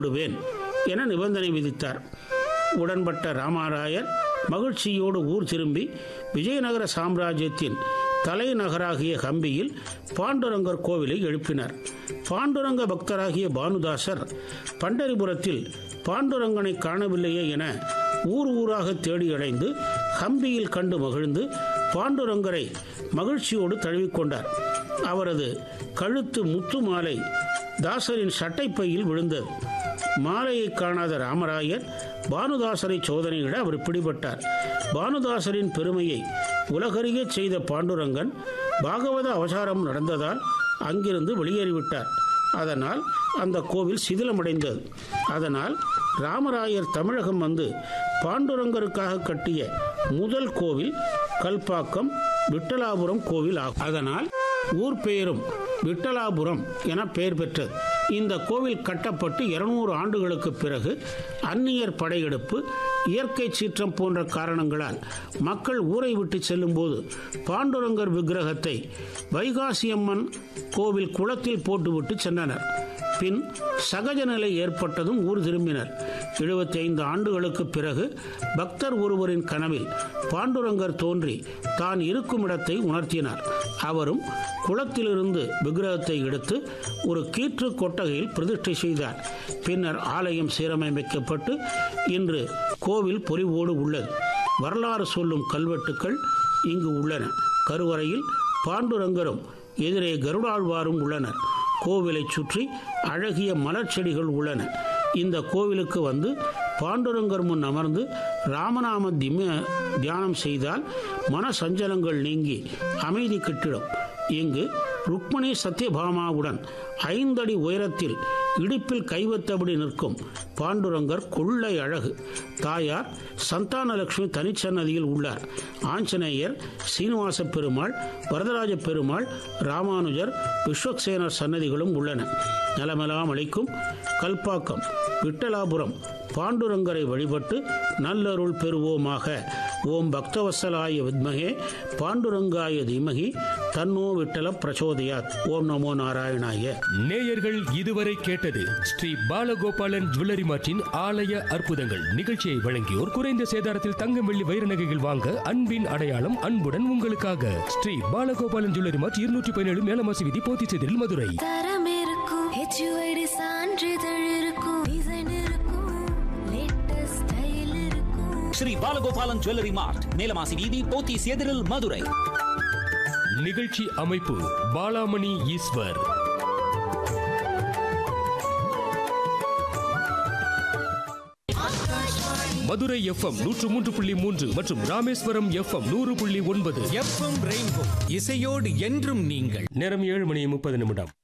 விடுவேன் என நிபந்தனை விதித்தார் உடன்பட்ட ராமராயர் மகிழ்ச்சியோடு ஊர் திரும்பி விஜயநகர சாம்ராஜ்யத்தின் தலைநகராகிய ஹம்பியில் பாண்டுரங்கர் கோவிலை எழுப்பினார் பாண்டுரங்க பக்தராகிய பானுதாசர் பண்டரிபுரத்தில் பாண்டுரங்கனை காணவில்லையே என ஊர் ஊராக தேடி அடைந்து ஹம்பியில் கண்டு மகிழ்ந்து பாண்டுரங்கரை மகிழ்ச்சியோடு தழுவிக்கொண்டார் அவரது கழுத்து முத்து மாலை தாசரின் சட்டைப்பையில் விழுந்தது மாலையை காணாத ராமராயர் பானுதாசரை சோதனையிட அவர் பிடிபட்டார் பானுதாசரின் பெருமையை உலகறியச் செய்த பாண்டுரங்கன் பாகவத அவசாரம் நடந்ததால் அங்கிருந்து வெளியேறிவிட்டார் அதனால் அந்த கோவில் சிதிலமடைந்தது அதனால் ராமராயர் தமிழகம் வந்து பாண்டுரங்கருக்காக கட்டிய முதல் கோவில் கல்பாக்கம் விட்டலாபுரம் கோவில் ஆகும் அதனால் ஊர் பெயரும் விட்டலாபுரம் என பெயர் பெற்றது இந்த கோவில் கட்டப்பட்டு இருநூறு ஆண்டுகளுக்கு பிறகு அந்நியர் படையெடுப்பு இயற்கை சீற்றம் போன்ற காரணங்களால் மக்கள் ஊரை விட்டு செல்லும்போது பாண்டுரங்கர் விக்கிரகத்தை வைகாசியம்மன் கோவில் குளத்தில் போட்டுவிட்டு சென்றனர் பின் சகஜ நிலை ஏற்பட்டதும் ஊர் திரும்பினர் எழுபத்தி ஐந்து ஆண்டுகளுக்கு பிறகு பக்தர் ஒருவரின் கனவில் பாண்டுரங்கர் தோன்றி தான் இருக்கும் இடத்தை உணர்த்தினார் அவரும் குளத்திலிருந்து விக்கிரகத்தை எடுத்து ஒரு கீற்று கொட்டகையில் பிரதிஷ்டை செய்தார் பின்னர் ஆலயம் சீரமைக்கப்பட்டு இன்று கோவில் பொலிவோடு உள்ளது வரலாறு சொல்லும் கல்வெட்டுக்கள் இங்கு உள்ளன கருவறையில் பாண்டுரங்கரும் எதிரே கருடாழ்வாரும் உள்ளனர் கோவிலை சுற்றி அழகிய மலர் செடிகள் உள்ளன இந்த கோவிலுக்கு வந்து பாண்டுரங்கர் முன் அமர்ந்து ராமநாம திம தியானம் செய்தால் மன சஞ்சலங்கள் நீங்கி அமைதி கிட்டிடும் இங்கு ருக்மணி சத்யபாமாவுடன் ஐந்தடி உயரத்தில் இடுப்பில் கைவத்தபடி நிற்கும் பாண்டுரங்கர் கொள்ளை அழகு தாயார் சந்தானலட்சுமி தனிச்சன்னதியில் உள்ளார் ஆஞ்சநேயர் சீனிவாச பெருமாள் வரதராஜ பெருமாள் ராமானுஜர் விஸ்வக்சேனர் சன்னதிகளும் உள்ளன நலமெல்லாம் அளிக்கும் கல்பாக்கம் விட்டலாபுரம் பாண்டுரங்கரை வழிபட்டு நல்லருள் பெறுவோமாக ஓம் பக்தவசலாய வித்மகே பாண்டுரங்காய தீமகி தன்னோ விட்டல பிரச்சோதயாத் ஓம் நமோ நாராயணாய நேயர்கள் இதுவரை கேட்டது ஸ்ரீ பாலகோபாலன் ஜுவல்லரி மார்ட்டின் ஆலய அற்புதங்கள் நிகழ்ச்சியை வழங்கியோர் குறைந்த சேதாரத்தில் தங்கம் வெள்ளி வைர நகைகள் வாங்க அன்பின் அடையாளம் அன்புடன் உங்களுக்காக ஸ்ரீ பாலகோபாலன் ஜுவல்லரி மார்ட் இருநூற்றி பதினேழு மேலமாசி விதி போத்திச்செதில் மதுரை தரம் இருக்கும் ஹெச்யூஐடி சான்றிதழ் இருக்கும் டிசைன் இருக்கும் லேட்டஸ்ட் ஸ்டைல் இருக்கும் ஸ்ரீ பாலகோபாலன் ஜுவல்லரி மார்ட் மேலமாசி வீதி போத்தீஸ் எதிரில் மதுரை நிகழ்ச்சி அமைப்பு பாலாமணி ஈஸ்வர் மதுரை எஃப்எம் நூற்று மூன்று புள்ளி மூன்று மற்றும் ராமேஸ்வரம் எஃப்எம் நூறு புள்ளி ஒன்பது எஃப்எம் ரெயின்போ இசையோடு என்றும் நீங்கள் நேரம் ஏழு மணி முப்பது நிமிடம்